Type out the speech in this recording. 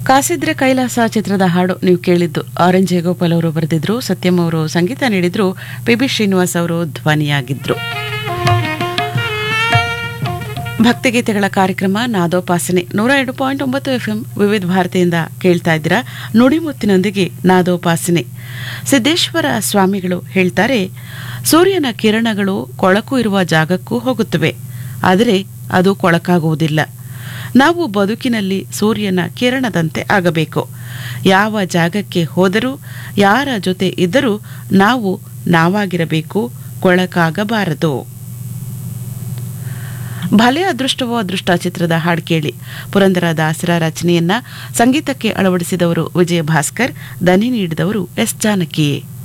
ಕಾಸಿದ್ರೆ ಕೈಲಾಸ ಚಿತ್ರದ ಹಾಡು ನೀವು ಕೇಳಿದ್ದು ಆರೆಂಜ್ ಜಯಗೋಪಾಲ್ ಅವರು ಬರೆದಿದ್ರು ಸತ್ಯಂ ಅವರು ಸಂಗೀತ ನೀಡಿದ್ರು ಪಿ ಬಿ ಶ್ರೀನಿವಾಸ್ ಅವರು ಧ್ವನಿಯಾಗಿದ್ರು ಭಕ್ತಿಗೀತೆಗಳ ಕಾರ್ಯಕ್ರಮ ನಾದೋಪಾಸನೆ ನೂರ ಎರಡು ಪಾಯಿಂಟ್ ಒಂಬತ್ತು ಎಫ್ ಎಂ ವಿವಿಧ ಭಾರತಿಯಿಂದ ಕೇಳ್ತಾ ಇದ್ದೀರಾ ನುಡಿಮುತ್ತಿನೊಂದಿಗೆ ನಾದೋಪಾಸನೆ ಸಿದ್ದೇಶ್ವರ ಸ್ವಾಮಿಗಳು ಹೇಳ್ತಾರೆ ಸೂರ್ಯನ ಕಿರಣಗಳು ಕೊಳಕು ಇರುವ ಜಾಗಕ್ಕೂ ಹೋಗುತ್ತವೆ ಆದರೆ ಅದು ಕೊಳಕಾಗುವುದಿಲ್ಲ ನಾವು ಬದುಕಿನಲ್ಲಿ ಸೂರ್ಯನ ಕಿರಣದಂತೆ ಆಗಬೇಕು ಯಾವ ಜಾಗಕ್ಕೆ ಹೋದರೂ ಯಾರ ಜೊತೆ ಇದ್ದರೂ ನಾವು ನಾವಾಗಿರಬೇಕು ಕೊಳಕಾಗಬಾರದು ಭಲೆ ಅದೃಷ್ಟವೋ ಅದೃಷ್ಟ ಚಿತ್ರದ ಹಾಡು ಕೇಳಿ ಪುರಂದರ ದಾಸರ ರಚನೆಯನ್ನ ಸಂಗೀತಕ್ಕೆ ಅಳವಡಿಸಿದವರು ವಿಜಯ ಭಾಸ್ಕರ್ ದನಿ ನೀಡಿದವರು ಎಸ್ ಜಾನಕಿ